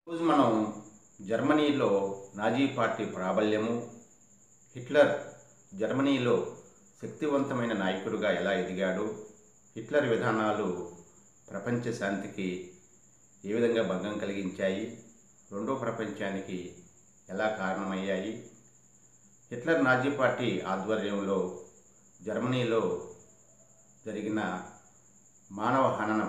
ఈరోజు మనం జర్మనీలో నాజీ పార్టీ ప్రాబల్యము హిట్లర్ జర్మనీలో శక్తివంతమైన నాయకుడిగా ఎలా ఎదిగాడు హిట్లర్ విధానాలు ప్రపంచ శాంతికి ఏ విధంగా భంగం కలిగించాయి రెండో ప్రపంచానికి ఎలా కారణమయ్యాయి హిట్లర్ నాజీ పార్టీ ఆధ్వర్యంలో జర్మనీలో జరిగిన మానవ హననం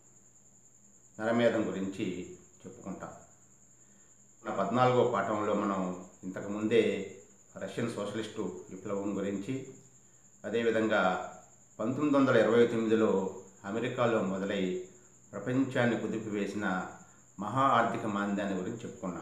నరమేధం గురించి చెప్పుకుంటాం మన పద్నాలుగో పాఠంలో మనం ఇంతకుముందే రష్యన్ సోషలిస్టు విప్లవం గురించి అదేవిధంగా పంతొమ్మిది వందల ఇరవై తొమ్మిదిలో అమెరికాలో మొదలై ప్రపంచాన్ని కుదిపివేసిన మహా ఆర్థిక మాంద్యాన్ని గురించి చెప్పుకున్నాం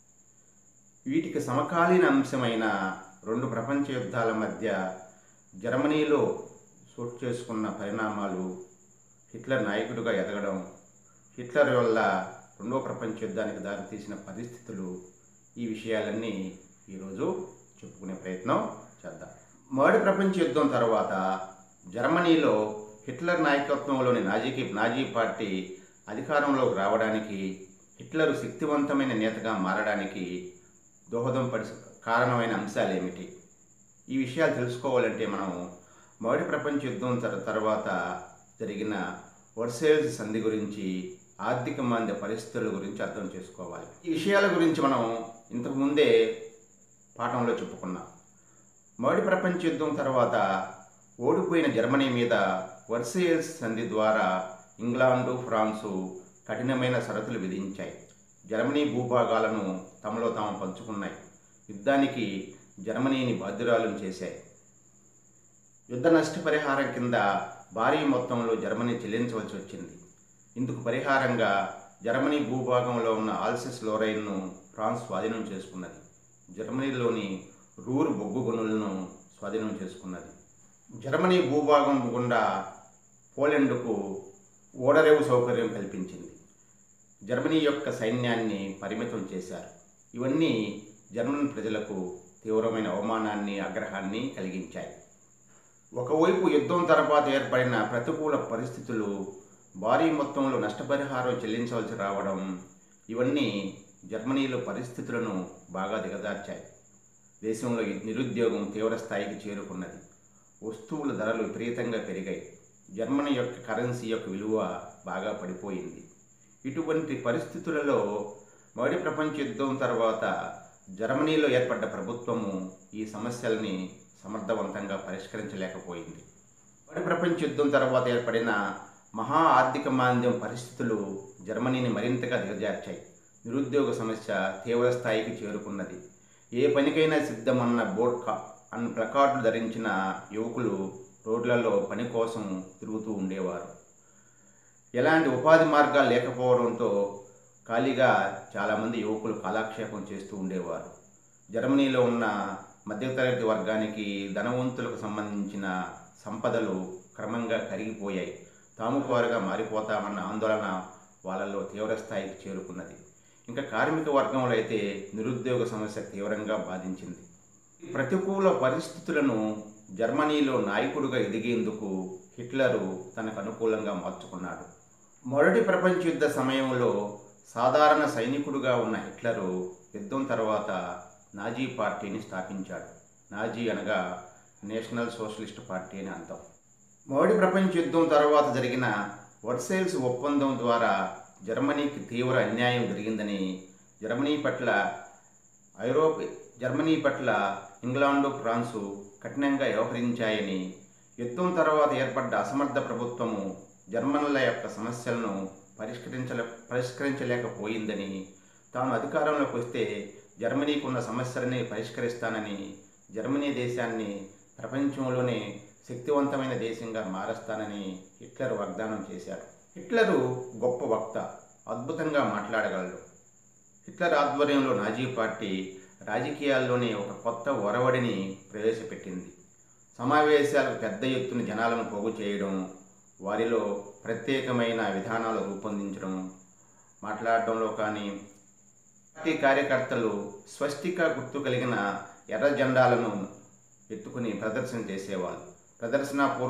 వీటికి సమకాలీన అంశమైన రెండు ప్రపంచ యుద్ధాల మధ్య జర్మనీలో చోటు చేసుకున్న పరిణామాలు హిట్లర్ నాయకుడిగా ఎదగడం హిట్లర్ వల్ల రెండో ప్రపంచ యుద్ధానికి దారితీసిన పరిస్థితులు ఈ విషయాలన్నీ ఈరోజు చెప్పుకునే ప్రయత్నం చేద్దాం మొదటి ప్రపంచ యుద్ధం తర్వాత జర్మనీలో హిట్లర్ నాయకత్వంలోని నాజీకి నాజీ పార్టీ అధికారంలోకి రావడానికి హిట్లర్ శక్తివంతమైన నేతగా మారడానికి దోహదం పడి కారణమైన అంశాలు ఏమిటి ఈ విషయాలు తెలుసుకోవాలంటే మనం మొదటి ప్రపంచ యుద్ధం తర్ తర్వాత జరిగిన వర్సేల్స్ సంధి గురించి ఆర్థిక మాంద్య పరిస్థితుల గురించి అర్థం చేసుకోవాలి ఈ విషయాల గురించి మనం ఇంతకు ముందే పాఠంలో చెప్పుకున్నాం మొదటి ప్రపంచ యుద్ధం తర్వాత ఓడిపోయిన జర్మనీ మీద వర్సేల్స్ సంధి ద్వారా ఇంగ్లాండు ఫ్రాన్సు కఠినమైన షరతులు విధించాయి జర్మనీ భూభాగాలను తమలో తాము పంచుకున్నాయి యుద్ధానికి జర్మనీని బాధ్యురాలను చేశాయి యుద్ధ నష్టపరిహారం కింద భారీ మొత్తంలో జర్మనీ చెల్లించవలసి వచ్చింది ఇందుకు పరిహారంగా జర్మనీ భూభాగంలో ఉన్న ఆల్సిస్ లోరైన్ను ఫ్రాన్స్ స్వాధీనం చేసుకున్నది జర్మనీలోని రూర్ బొగ్గు గనులను స్వాధీనం చేసుకున్నది జర్మనీ భూభాగం గుండా పోలెండ్కు ఓడరేవు సౌకర్యం కల్పించింది జర్మనీ యొక్క సైన్యాన్ని పరిమితం చేశారు ఇవన్నీ జర్మన్ ప్రజలకు తీవ్రమైన అవమానాన్ని ఆగ్రహాన్ని కలిగించాయి ఒకవైపు యుద్ధం తర్వాత ఏర్పడిన ప్రతికూల పరిస్థితులు భారీ మొత్తంలో నష్టపరిహారం చెల్లించవలసి రావడం ఇవన్నీ జర్మనీలో పరిస్థితులను బాగా దిగజార్చాయి దేశంలో నిరుద్యోగం తీవ్ర స్థాయికి చేరుకున్నది వస్తువుల ధరలు విపరీతంగా పెరిగాయి జర్మనీ యొక్క కరెన్సీ యొక్క విలువ బాగా పడిపోయింది ఇటువంటి పరిస్థితులలో మొదటి ప్రపంచ యుద్ధం తర్వాత జర్మనీలో ఏర్పడ్డ ప్రభుత్వము ఈ సమస్యల్ని సమర్థవంతంగా పరిష్కరించలేకపోయింది మొదటి ప్రపంచ యుద్ధం తర్వాత ఏర్పడిన మహా ఆర్థిక మాంద్యం పరిస్థితులు జర్మనీని మరింతగా దిగజార్చాయి నిరుద్యోగ సమస్య తీవ్ర స్థాయికి చేరుకున్నది ఏ పనికైనా సిద్ధమన్న బోర్డ్ కా అన్న ప్లకార్డులు ధరించిన యువకులు రోడ్లలో పని కోసం తిరుగుతూ ఉండేవారు ఎలాంటి ఉపాధి మార్గాలు లేకపోవడంతో ఖాళీగా చాలామంది యువకులు కాలక్షేపం చేస్తూ ఉండేవారు జర్మనీలో ఉన్న మధ్యతరగతి వర్గానికి ధనవంతులకు సంబంధించిన సంపదలు క్రమంగా కరిగిపోయాయి తాముకోరుగా మారిపోతామన్న ఆందోళన వాళ్ళలో తీవ్ర స్థాయికి చేరుకున్నది ఇంకా కార్మిక వర్గంలో అయితే నిరుద్యోగ సమస్య తీవ్రంగా బాధించింది ప్రతికూల పరిస్థితులను జర్మనీలో నాయకుడిగా ఎదిగేందుకు హిట్లరు తనకు అనుకూలంగా మార్చుకున్నాడు మొదటి ప్రపంచ యుద్ధ సమయంలో సాధారణ సైనికుడుగా ఉన్న హిట్లరు యుద్ధం తర్వాత నాజీ పార్టీని స్థాపించాడు నాజీ అనగా నేషనల్ సోషలిస్ట్ పార్టీ అని అర్థం మొదటి ప్రపంచ యుద్ధం తర్వాత జరిగిన వర్సేల్స్ ఒప్పందం ద్వారా జర్మనీకి తీవ్ర అన్యాయం జరిగిందని జర్మనీ పట్ల ఐరోప్ జర్మనీ పట్ల ఇంగ్లాండు ఫ్రాన్సు కఠినంగా వ్యవహరించాయని యుద్ధం తర్వాత ఏర్పడ్డ అసమర్థ ప్రభుత్వము జర్మన్ల యొక్క సమస్యలను పరిష్కరించలే పరిష్కరించలేకపోయిందని తాను అధికారంలోకి వస్తే జర్మనీకి ఉన్న సమస్యలని పరిష్కరిస్తానని జర్మనీ దేశాన్ని ప్రపంచంలోనే శక్తివంతమైన దేశంగా మారుస్తానని హిట్లర్ వాగ్దానం చేశారు హిట్లరు గొప్ప వక్త అద్భుతంగా మాట్లాడగలడు హిట్లర్ ఆధ్వర్యంలో నాజీ పార్టీ రాజకీయాల్లోనే ఒక కొత్త ఒరవడిని ప్రవేశపెట్టింది సమావేశాలకు పెద్ద ఎత్తున జనాలను పోగు చేయడం వారిలో ప్రత్యేకమైన విధానాలు రూపొందించడం మాట్లాడడంలో కానీ పార్టీ కార్యకర్తలు స్వస్తిక గుర్తు కలిగిన ఎర్ర జెండాలను ఎత్తుకుని ప్రదర్శన చేసేవాళ్ళు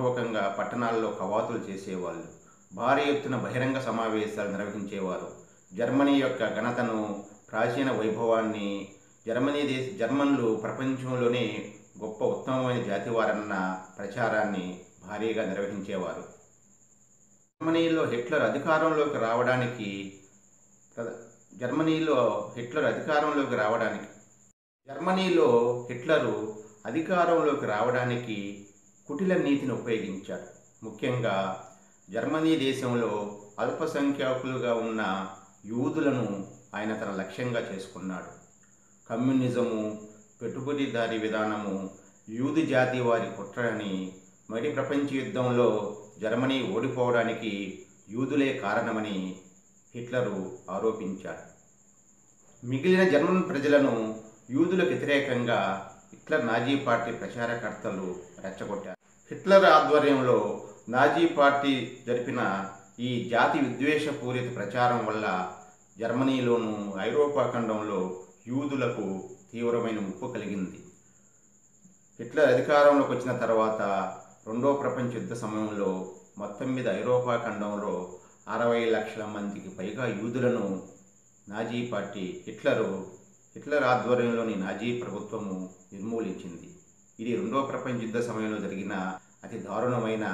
ప్రదర్శనాపూర్వకంగా పట్టణాల్లో కవాతులు చేసేవాళ్ళు భారీ ఎత్తున బహిరంగ సమావేశాలు నిర్వహించేవారు జర్మనీ యొక్క ఘనతను ప్రాచీన వైభవాన్ని జర్మనీ దేశ జర్మన్లు ప్రపంచంలోనే గొప్ప ఉత్తమమైన జాతివారన్న ప్రచారాన్ని భారీగా నిర్వహించేవారు జర్మనీలో హిట్లర్ అధికారంలోకి రావడానికి ప్ర- జర్మనీలో హిట్లర్ అధికారంలోకి రావడానికి జర్మనీలో హిట్లరు అధికారంలోకి రావడానికి కుటిల నీతిని ఉపయోగించాడు ముఖ్యంగా జర్మనీ దేశంలో అల్పసంఖ్యాకులుగా ఉన్న యూదులను ఆయన తన లక్ష్యంగా చేసుకున్నాడు కమ్యూనిజము పెట్టుబడిదారీ విధానము యూదు జాతి వారి కుట్రని మొదటి ప్రపంచ యుద్ధంలో జర్మనీ ఓడిపోవడానికి యూదులే కారణమని హిట్లరు ఆరోపించాడు మిగిలిన జర్మన్ ప్రజలను యూదులకు వ్యతిరేకంగా హిట్లర్ నాజీ పార్టీ ప్రచారకర్తలు రెచ్చగొట్టారు హిట్లర్ ఆధ్వర్యంలో నాజీ పార్టీ జరిపిన ఈ జాతి విద్వేషపూరిత ప్రచారం వల్ల జర్మనీలోను ఐరోపా ఖండంలో యూదులకు తీవ్రమైన ముప్పు కలిగింది హిట్లర్ అధికారంలోకి వచ్చిన తర్వాత రెండో ప్రపంచ యుద్ధ సమయంలో మొత్తం మీద ఐరోపా ఖండంలో అరవై లక్షల మందికి పైగా యూదులను నాజీ పార్టీ హిట్లరు హిట్లర్ ఆధ్వర్యంలోని నాజీ ప్రభుత్వము నిర్మూలించింది ఇది రెండో ప్రపంచ యుద్ధ సమయంలో జరిగిన అతి దారుణమైన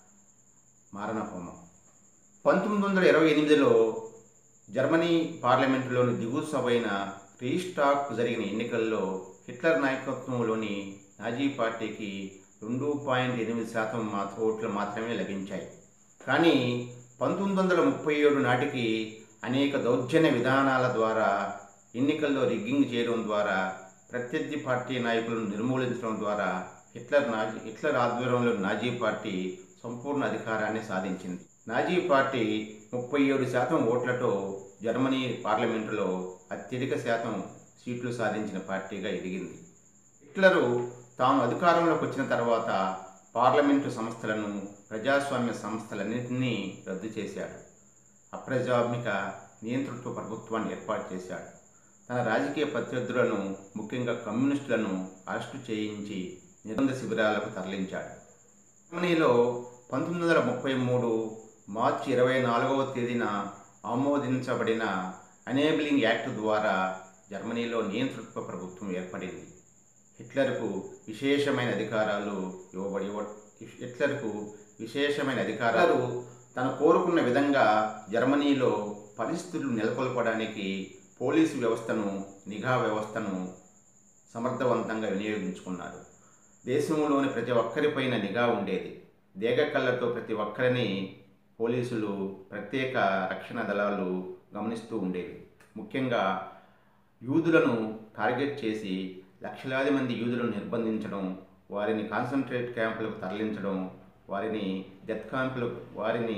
మారణహోమం పంతొమ్మిది వందల ఇరవై ఎనిమిదిలో జర్మనీ పార్లమెంటులోని దిగువ సభ అయిన రీస్టాక్ జరిగిన ఎన్నికల్లో హిట్లర్ నాయకత్వంలోని నాజీ పార్టీకి రెండు పాయింట్ ఎనిమిది శాతం మాత్ర ఓట్లు మాత్రమే లభించాయి కానీ పంతొమ్మిది వందల ముప్పై ఏడు నాటికి అనేక దౌర్జన్య విధానాల ద్వారా ఎన్నికల్లో రిగ్గింగ్ చేయడం ద్వారా ప్రత్యర్థి పార్టీ నాయకులను నిర్మూలించడం ద్వారా హిట్లర్ నాజీ హిట్లర్ ఆధ్వర్యంలో నాజీ పార్టీ సంపూర్ణ అధికారాన్ని సాధించింది నాజీ పార్టీ ముప్పై ఏడు శాతం ఓట్లతో జర్మనీ పార్లమెంటులో అత్యధిక శాతం సీట్లు సాధించిన పార్టీగా ఎదిగింది హిట్లరు తాను అధికారంలోకి వచ్చిన తర్వాత పార్లమెంటు సంస్థలను ప్రజాస్వామ్య సంస్థలన్నింటినీ రద్దు చేశాడు అప్రజాస్మిక నియంతృత్వ ప్రభుత్వాన్ని ఏర్పాటు చేశాడు తన రాజకీయ ప్రత్యర్థులను ముఖ్యంగా కమ్యూనిస్టులను అరెస్టు చేయించి నిర్బంధ శిబిరాలకు తరలించాడు జర్మనీలో పంతొమ్మిది వందల ముప్పై మూడు మార్చి ఇరవై నాలుగవ తేదీన ఆమోదించబడిన అనేబిలింగ్ యాక్ట్ ద్వారా జర్మనీలో నియంతృత్వ ప్రభుత్వం ఏర్పడింది హిట్లర్కు విశేషమైన అధికారాలు ఇవ్వబడి హిట్లర్కు విశేషమైన అధికారాలు తను కోరుకున్న విధంగా జర్మనీలో పరిస్థితులు నెలకొల్పడానికి పోలీసు వ్యవస్థను నిఘా వ్యవస్థను సమర్థవంతంగా వినియోగించుకున్నాడు దేశంలోని ప్రతి ఒక్కరిపైన నిఘా ఉండేది దేగ కళ్ళతో ప్రతి ఒక్కరిని పోలీసులు ప్రత్యేక రక్షణ దళాలు గమనిస్తూ ఉండేవి ముఖ్యంగా యూదులను టార్గెట్ చేసి లక్షలాది మంది యూదులను నిర్బంధించడం వారిని కాన్సన్ట్రేట్ క్యాంపులకు తరలించడం వారిని డెత్ క్యాంపులకు వారిని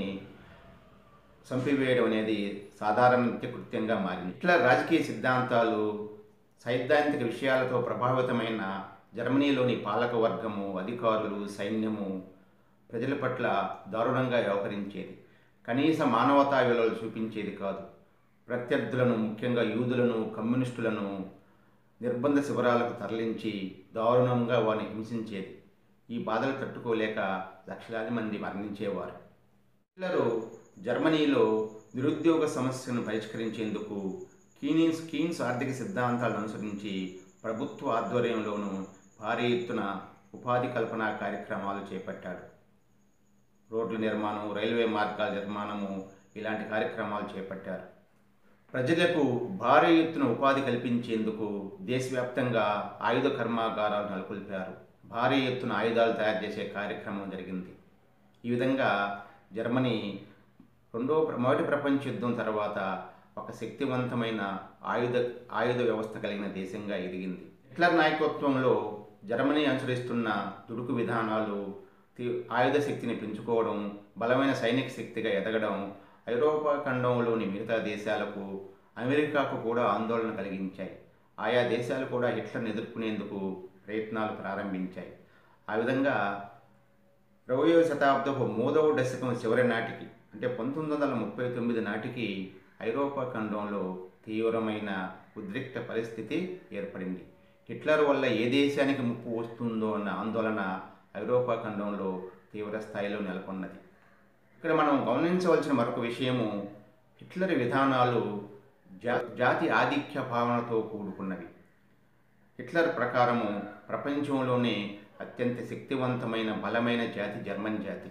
చంపివేయడం అనేది సాధారణ నిత్యకృత్యంగా మారింది ఇట్లా రాజకీయ సిద్ధాంతాలు సైద్ధాంతిక విషయాలతో ప్రభావితమైన జర్మనీలోని పాలక వర్గము అధికారులు సైన్యము ప్రజల పట్ల దారుణంగా వ్యవహరించేది కనీస మానవతా విలువలు చూపించేది కాదు ప్రత్యర్థులను ముఖ్యంగా యూదులను కమ్యూనిస్టులను నిర్బంధ శిబిరాలకు తరలించి దారుణంగా వారిని హింసించేది ఈ బాధలు తట్టుకోలేక లక్షలాది మంది మరణించేవారు హిట్లరు జర్మనీలో నిరుద్యోగ సమస్యను పరిష్కరించేందుకు కీనిన్స్ కీన్స్ ఆర్థిక సిద్ధాంతాలను అనుసరించి ప్రభుత్వ ఆధ్వర్యంలోనూ భారీ ఎత్తున ఉపాధి కల్పన కార్యక్రమాలు చేపట్టాడు రోడ్ల నిర్మాణం రైల్వే మార్గాల నిర్మాణము ఇలాంటి కార్యక్రమాలు చేపట్టారు ప్రజలకు భారీ ఎత్తున ఉపాధి కల్పించేందుకు దేశవ్యాప్తంగా ఆయుధ కర్మాగారాలు నెలకొల్పారు భారీ ఎత్తున ఆయుధాలు తయారు చేసే కార్యక్రమం జరిగింది ఈ విధంగా జర్మనీ రెండో ప్ర- మొదటి ప్రపంచ యుద్ధం తర్వాత ఒక శక్తివంతమైన ఆయుధ ఆయుధ వ్యవస్థ కలిగిన దేశంగా ఎదిగింది హిట్లర్ నాయకత్వంలో జర్మనీ అనుసరిస్తున్న దుడుకు విధానాలు తీ- ఆయుధ శక్తిని పెంచుకోవడం బలమైన సైనిక శక్తిగా ఎదగడం ఐరోపా ఖండంలోని మిగతా దేశాలకు అమెరికాకు కూడా ఆందోళన కలిగించాయి ఆయా దేశాలు కూడా హిట్లర్ని ఎదుర్కొనేందుకు ప్రయత్నాలు ప్రారంభించాయి ఆ విధంగా ఇరవయవ శతాబ్దపు మూడవ దశకం చివరి నాటికి అంటే పంతొమ్మిది వందల ముప్పై తొమ్మిది నాటికి ఐరోపా ఖండంలో తీవ్రమైన ఉద్రిక్త పరిస్థితి ఏర్పడింది హిట్లర్ వల్ల ఏ దేశానికి ముప్పు వస్తుందో అన్న ఆందోళన ఐరోపా ఖండంలో తీవ్ర స్థాయిలో నెలకొన్నది ఇక్కడ మనం గమనించవలసిన మరొక విషయము హిట్లర్ విధానాలు జా జాతి ఆధిక్య భావనతో కూడుకున్నవి హిట్లర్ ప్రకారము ప్రపంచంలోనే అత్యంత శక్తివంతమైన బలమైన జాతి జర్మన్ జాతి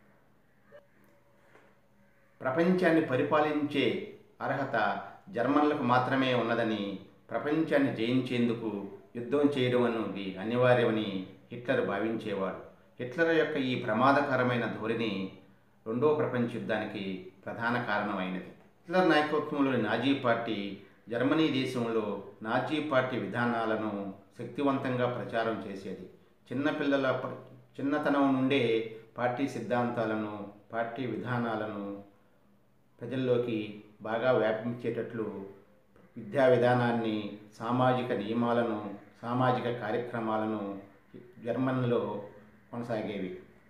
ప్రపంచాన్ని పరిపాలించే అర్హత జర్మన్లకు మాత్రమే ఉన్నదని ప్రపంచాన్ని జయించేందుకు యుద్ధం చేయడం అనేది అనివార్యమని హిట్లర్ భావించేవాడు హిట్లర్ యొక్క ఈ ప్రమాదకరమైన ధోరణి రెండో ప్రపంచ యుద్ధానికి ప్రధాన కారణమైనది హిట్లర్ నాయకత్వంలోని నాజీ పార్టీ జర్మనీ దేశంలో నాజీ పార్టీ విధానాలను శక్తివంతంగా ప్రచారం చేసేది చిన్నపిల్లల ప- చిన్నతనం నుండే పార్టీ సిద్ధాంతాలను పార్టీ విధానాలను ప్రజల్లోకి బాగా వ్యాపించేటట్లు విద్యా విధానాన్ని సామాజిక నియమాలను సామాజిక కార్యక్రమాలను జర్మన్లో కొనసాగేవి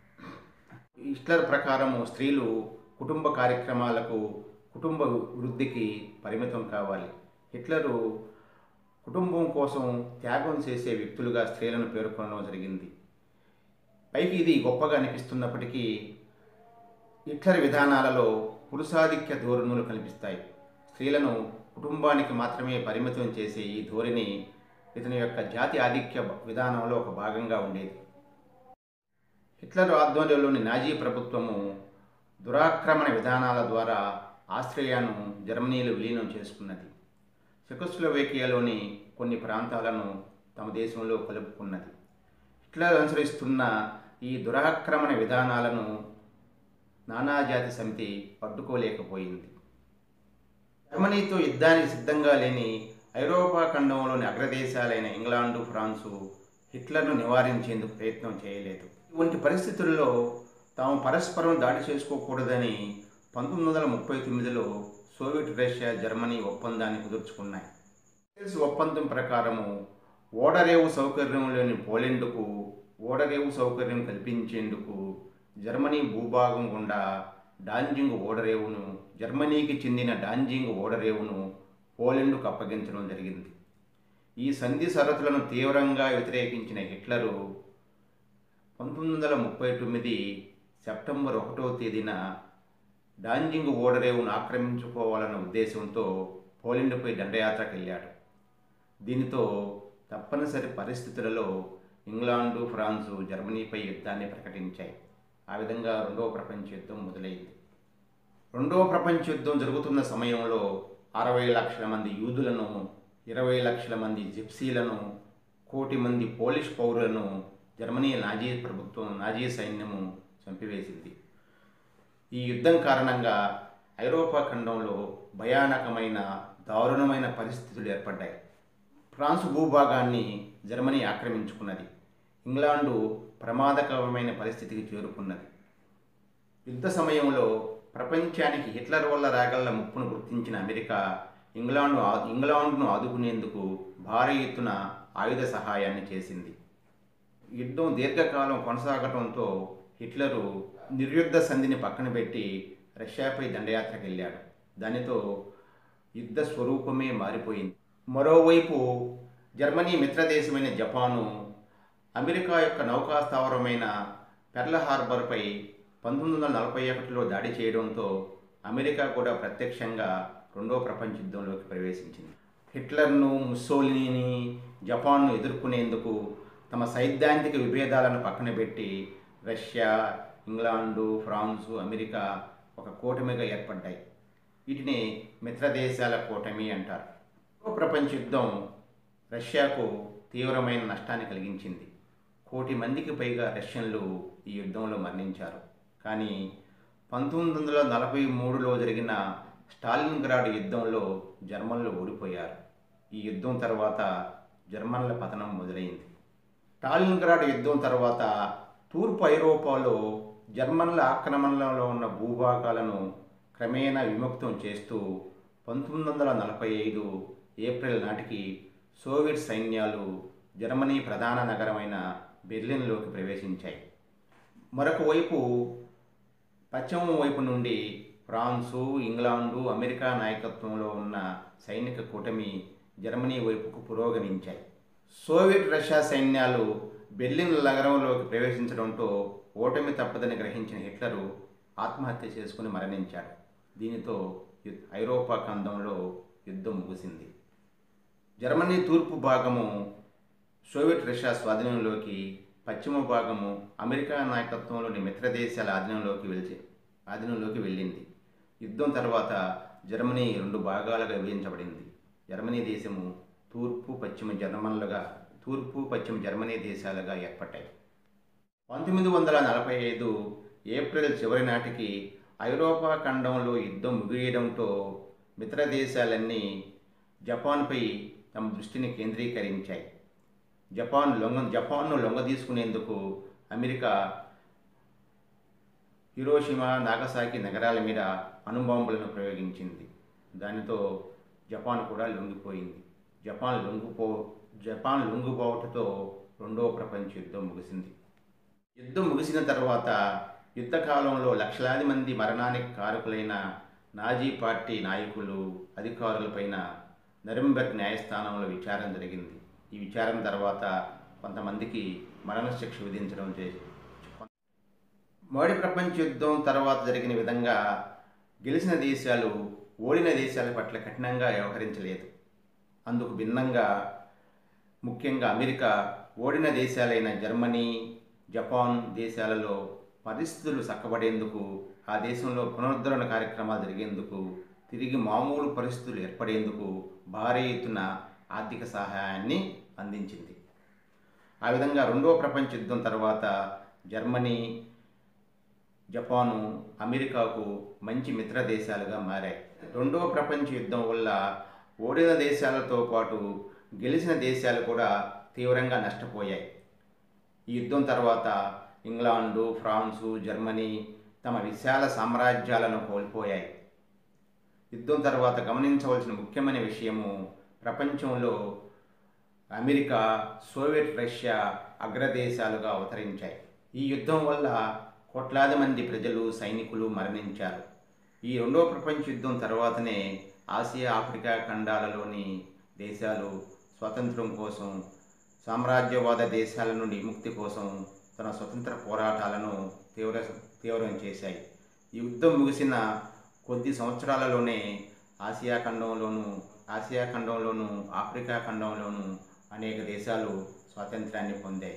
హిట్లర్ ప్రకారము స్త్రీలు కుటుంబ కార్యక్రమాలకు కుటుంబ వృద్ధికి పరిమితం కావాలి హిట్లరు కుటుంబం కోసం త్యాగం చేసే వ్యక్తులుగా స్త్రీలను పేర్కొనడం జరిగింది పైకి ఇది గొప్పగా అనిపిస్తున్నప్పటికీ హిట్లర్ విధానాలలో పురుషాధిక్య ధోరణులు కనిపిస్తాయి స్త్రీలను కుటుంబానికి మాత్రమే పరిమితం చేసే ఈ ధోరణి ఇతని యొక్క జాతి ఆధిక్య విధానంలో ఒక భాగంగా ఉండేది హిట్లర్ ఆధ్వర్యంలోని నాజీ ప్రభుత్వము దురాక్రమణ విధానాల ద్వారా ఆస్ట్రియాను జర్మనీలో విలీనం చేసుకున్నది చెకోస్లోవేకియాలోని కొన్ని ప్రాంతాలను తమ దేశంలో కలుపుకున్నది హిట్లర్ అనుసరిస్తున్న ఈ దురాక్రమణ విధానాలను నానాజాతి సమితి అడ్డుకోలేకపోయింది జర్మనీతో యుద్ధానికి సిద్ధంగా లేని ఐరోపా ఖండంలోని అగ్రదేశాలైన ఇంగ్లాండు ఫ్రాన్సు హిట్లర్ను నివారించేందుకు ప్రయత్నం చేయలేదు ఇటువంటి పరిస్థితుల్లో తాము పరస్పరం దాడి చేసుకోకూడదని పంతొమ్మిది వందల ముప్పై తొమ్మిదిలో సోవియట్ రష్యా జర్మనీ ఒప్పందాన్ని కుదుర్చుకున్నాయి సెల్స్ ఒప్పందం ప్రకారము ఓడరేవు సౌకర్యం లేని పోలెండ్కు ఓడరేవు సౌకర్యం కల్పించేందుకు జర్మనీ భూభాగం గుండా డాంజింగ్ ఓడరేవును జర్మనీకి చెందిన డాంజింగ్ ఓడరేవును పోలెండ్కు అప్పగించడం జరిగింది ఈ సంధి షరతులను తీవ్రంగా వ్యతిరేకించిన హిట్లరు పంతొమ్మిది వందల ముప్పై తొమ్మిది సెప్టెంబర్ ఒకటో తేదీన డాంజింగ్ ఓడరేవును ఆక్రమించుకోవాలన్న ఉద్దేశంతో పోలెండ్పై దండయాత్రకు వెళ్ళాడు దీనితో తప్పనిసరి పరిస్థితులలో ఇంగ్లాండు ఫ్రాన్సు జర్మనీపై యుద్ధాన్ని ప్రకటించాయి ఆ విధంగా రెండవ ప్రపంచ యుద్ధం మొదలైంది రెండవ ప్రపంచ యుద్ధం జరుగుతున్న సమయంలో అరవై లక్షల మంది యూదులను ఇరవై లక్షల మంది జిప్సీలను కోటి మంది పోలిష్ పౌరులను జర్మనీ నాజీ ప్రభుత్వం నాజీ సైన్యము చంపివేసింది ఈ యుద్ధం కారణంగా ఐరోపా ఖండంలో భయానకమైన దారుణమైన పరిస్థితులు ఏర్పడ్డాయి ఫ్రాన్స్ భూభాగాన్ని జర్మనీ ఆక్రమించుకున్నది ఇంగ్లాండు ప్రమాదకరమైన పరిస్థితికి చేరుకున్నది యుద్ధ సమయంలో ప్రపంచానికి హిట్లర్ వల్ల రాగల ముప్పును గుర్తించిన అమెరికా ఇంగ్లాండు ఆ- ఇంగ్లాండ్ను ఆదుకునేందుకు భారీ ఎత్తున ఆయుధ సహాయాన్ని చేసింది యుద్ధం దీర్ఘకాలం కొనసాగటంతో హిట్లరు నిర్యుద్ధ సంధిని పక్కన పెట్టి రష్యాపై దండయాత్రకు వెళ్ళాడు దానితో యుద్ధ స్వరూపమే మారిపోయింది మరోవైపు జర్మనీ మిత్రదేశమైన జపాను అమెరికా యొక్క నౌకా స్థావరమైన పెర్ల్ హార్బర్పై పంతొమ్మిది వందల నలభై ఒకటిలో దాడి చేయడంతో అమెరికా కూడా ప్రత్యక్షంగా రెండో ప్రపంచ యుద్ధంలోకి ప్రవేశించింది హిట్లర్ను ముస్సోలినీని జపాన్ను ఎదుర్కొనేందుకు తమ సైద్ధాంతిక విభేదాలను పక్కన పెట్టి రష్యా ఇంగ్లాండు ఫ్రాన్సు అమెరికా ఒక కూటమిగా ఏర్పడ్డాయి వీటిని మిత్రదేశాల కూటమి అంటారు రెండో ప్రపంచ యుద్ధం రష్యాకు తీవ్రమైన నష్టాన్ని కలిగించింది కోటి మందికి పైగా రష్యన్లు ఈ యుద్ధంలో మరణించారు కానీ పంతొమ్మిది వందల నలభై మూడులో జరిగిన స్టాలిన్గ్రాడ్ యుద్ధంలో జర్మన్లు ఓడిపోయారు ఈ యుద్ధం తర్వాత జర్మన్ల పతనం మొదలైంది స్టాలిన్గ్రాడ్ యుద్ధం తర్వాత తూర్పు ఐరోపాలో జర్మన్ల ఆక్రమణలో ఉన్న భూభాగాలను క్రమేణా విముక్తం చేస్తూ పంతొమ్మిది వందల నలభై ఐదు ఏప్రిల్ నాటికి సోవియట్ సైన్యాలు జర్మనీ ప్రధాన నగరమైన బెర్లిన్లోకి ప్రవేశించాయి మరొక వైపు పశ్చిమ వైపు నుండి ఫ్రాన్సు ఇంగ్లాండు అమెరికా నాయకత్వంలో ఉన్న సైనిక కూటమి జర్మనీ వైపుకు పురోగమించాయి సోవియట్ రష్యా సైన్యాలు బెర్లిన్ నగరంలోకి ప్రవేశించడంతో ఓటమి తప్పదని గ్రహించిన హిట్లరు ఆత్మహత్య చేసుకుని మరణించాడు దీనితో యు- ఐరోపా ఖండంలో యుద్ధం ముగిసింది జర్మనీ తూర్పు భాగము సోవియట్ రష్యా స్వాధీనంలోకి పశ్చిమ భాగము అమెరికా నాయకత్వంలోని మిత్ర దేశాల ఆధీనంలోకి వెలిచి ఆధీనంలోకి వెళ్ళింది యుద్ధం తర్వాత జర్మనీ రెండు భాగాలుగా విభజించబడింది జర్మనీ దేశము తూర్పు పశ్చిమ జర్మన్లుగా తూర్పు పశ్చిమ జర్మనీ దేశాలుగా ఏర్పడ్డాయి పంతొమ్మిది వందల నలభై ఐదు ఏప్రిల్ చివరి నాటికి ఐరోపా ఖండంలో యుద్ధం ముగియడంతో మిత్ర దేశాలన్నీ జపాన్పై తమ దృష్టిని కేంద్రీకరించాయి జపాన్ లొంగ జపాన్ను లొంగ తీసుకునేందుకు అమెరికా హిరోషిమా నాగసాకి నగరాల మీద అణుబాంబులను ప్రయోగించింది దానితో జపాన్ కూడా లొంగిపోయింది జపాన్ లొంగిపో జపాన్ లొంగిపోవటంతో రెండవ ప్రపంచ యుద్ధం ముగిసింది యుద్ధం ముగిసిన తర్వాత యుద్ధ కాలంలో లక్షలాది మంది మరణానికి కారకులైన నాజీ పార్టీ నాయకులు అధికారులపైన నరింబర్గ్ న్యాయస్థానంలో విచారణ జరిగింది ఈ విచారణ తర్వాత కొంతమందికి మరణశిక్ష విధించడం చేసి మొదటి ప్రపంచ యుద్ధం తర్వాత జరిగిన విధంగా గెలిచిన దేశాలు ఓడిన దేశాల పట్ల కఠినంగా వ్యవహరించలేదు అందుకు భిన్నంగా ముఖ్యంగా అమెరికా ఓడిన దేశాలైన జర్మనీ జపాన్ దేశాలలో పరిస్థితులు చక్కబడేందుకు ఆ దేశంలో పునరుద్ధరణ కార్యక్రమాలు జరిగేందుకు తిరిగి మామూలు పరిస్థితులు ఏర్పడేందుకు భారీ ఎత్తున ఆర్థిక సహాయాన్ని అందించింది ఆ విధంగా రెండవ ప్రపంచ యుద్ధం తర్వాత జర్మనీ జపాను అమెరికాకు మంచి మిత్ర దేశాలుగా మారాయి రెండవ ప్రపంచ యుద్ధం వల్ల ఓడిన దేశాలతో పాటు గెలిచిన దేశాలు కూడా తీవ్రంగా నష్టపోయాయి ఈ యుద్ధం తర్వాత ఇంగ్లాండు ఫ్రాన్సు జర్మనీ తమ విశాల సామ్రాజ్యాలను కోల్పోయాయి యుద్ధం తర్వాత గమనించవలసిన ముఖ్యమైన విషయము ప్రపంచంలో అమెరికా సోవియట్ రష్యా అగ్రదేశాలుగా అవతరించాయి ఈ యుద్ధం వల్ల కోట్లాది మంది ప్రజలు సైనికులు మరణించారు ఈ రెండవ ప్రపంచ యుద్ధం తర్వాతనే ఆసియా ఆఫ్రికా ఖండాలలోని దేశాలు స్వాతంత్రం కోసం సామ్రాజ్యవాద దేశాల నుండి విముక్తి కోసం తన స్వతంత్ర పోరాటాలను తీవ్ర తీవ్రం చేశాయి ఈ యుద్ధం ముగిసిన కొద్ది సంవత్సరాలలోనే ఆసియా ఖండంలోను ఆసియా ఖండంలోను ఆఫ్రికా ఖండంలోను అనేక దేశాలు స్వాతంత్రాన్ని పొందాయి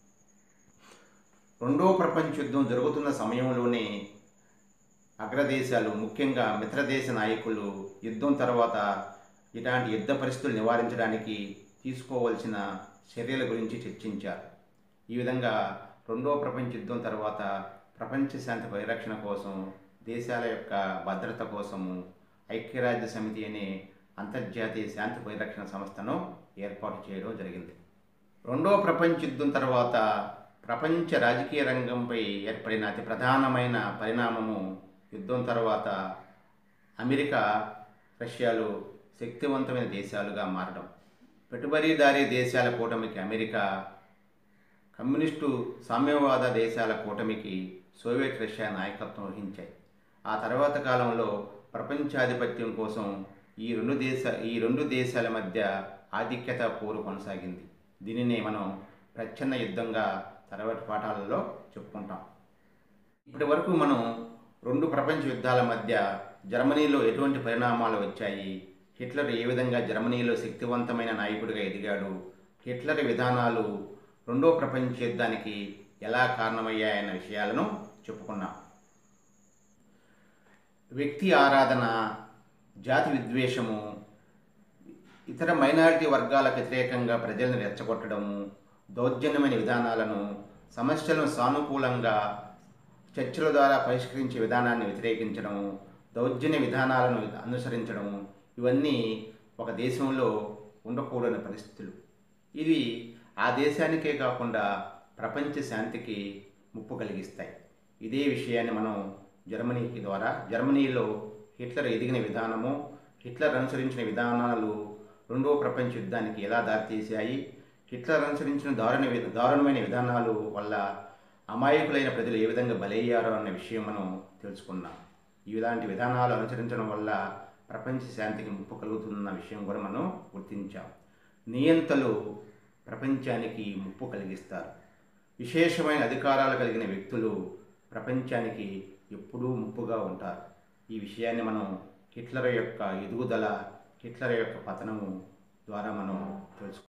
రెండవ ప్రపంచ యుద్ధం జరుగుతున్న సమయంలోనే అగ్రదేశాలు ముఖ్యంగా మిత్రదేశ నాయకులు యుద్ధం తర్వాత ఇలాంటి యుద్ధ పరిస్థితులు నివారించడానికి తీసుకోవలసిన చర్యల గురించి చర్చించారు ఈ విధంగా రెండవ ప్రపంచ యుద్ధం తర్వాత ప్రపంచ శాంతి పరిరక్షణ కోసం దేశాల యొక్క భద్రత కోసము ఐక్యరాజ్య సమితి అనే అంతర్జాతీయ శాంతి పరిరక్షణ సంస్థను ఏర్పాటు చేయడం జరిగింది రెండవ ప్రపంచ యుద్ధం తర్వాత ప్రపంచ రాజకీయ రంగంపై ఏర్పడిన అతి ప్రధానమైన పరిణామము యుద్ధం తర్వాత అమెరికా రష్యాలు శక్తివంతమైన దేశాలుగా మారడం పెట్టుబడిదారీ దేశాల కూటమికి అమెరికా కమ్యూనిస్టు సామ్యవాద దేశాల కూటమికి సోవియట్ రష్యా నాయకత్వం వహించాయి ఆ తర్వాత కాలంలో ప్రపంచాధిపత్యం కోసం ఈ రెండు దేశ ఈ రెండు దేశాల మధ్య ఆధిక్యత పోరు కొనసాగింది దీనినే మనం ప్రచ్ఛన్న యుద్ధంగా తర్వాతి పాఠాలలో చెప్పుకుంటాం ఇప్పటి వరకు మనం రెండు ప్రపంచ యుద్ధాల మధ్య జర్మనీలో ఎటువంటి పరిణామాలు వచ్చాయి హిట్లర్ ఏ విధంగా జర్మనీలో శక్తివంతమైన నాయకుడిగా ఎదిగాడు హిట్లర్ విధానాలు రెండో ప్రపంచ యుద్ధానికి ఎలా కారణమయ్యాయన్న విషయాలను చెప్పుకున్నాం వ్యక్తి ఆరాధన జాతి విద్వేషము ఇతర మైనారిటీ వర్గాలకు వ్యతిరేకంగా ప్రజలను రెచ్చగొట్టడము దౌర్జన్యమైన విధానాలను సమస్యలను సానుకూలంగా చర్చల ద్వారా పరిష్కరించే విధానాన్ని వ్యతిరేకించడము దౌర్జన్య విధానాలను అనుసరించడము ఇవన్నీ ఒక దేశంలో ఉండకూడని పరిస్థితులు ఇవి ఆ దేశానికే కాకుండా ప్రపంచ శాంతికి ముప్పు కలిగిస్తాయి ఇదే విషయాన్ని మనం జర్మనీకి ద్వారా జర్మనీలో హిట్లర్ ఎదిగిన విధానము హిట్లర్ అనుసరించిన విధానాలు రెండవ ప్రపంచ యుద్ధానికి ఎలా దారితీశాయి హిట్లర్ అనుసరించిన దారుణ వి- దారుణమైన విధానాలు వల్ల అమాయకులైన ప్రజలు ఏ విధంగా బలయ్యారో అన్న విషయం మనం తెలుసుకున్నాం ఇలాంటి విధానాలు అనుసరించడం వల్ల ప్రపంచ శాంతికి ముప్పు కలుగుతున్న విషయం కూడా మనం గుర్తించాం నియంతలు ప్రపంచానికి ముప్పు కలిగిస్తారు విశేషమైన అధికారాలు కలిగిన వ్యక్తులు ప్రపంచానికి ఎప్పుడూ ముప్పుగా ఉంటారు ఈ విషయాన్ని మనం హిట్లర్ యొక్క ఎదుగుదల హిట్లర్ యొక్క పతనము ద్వారా మనం తెలుసు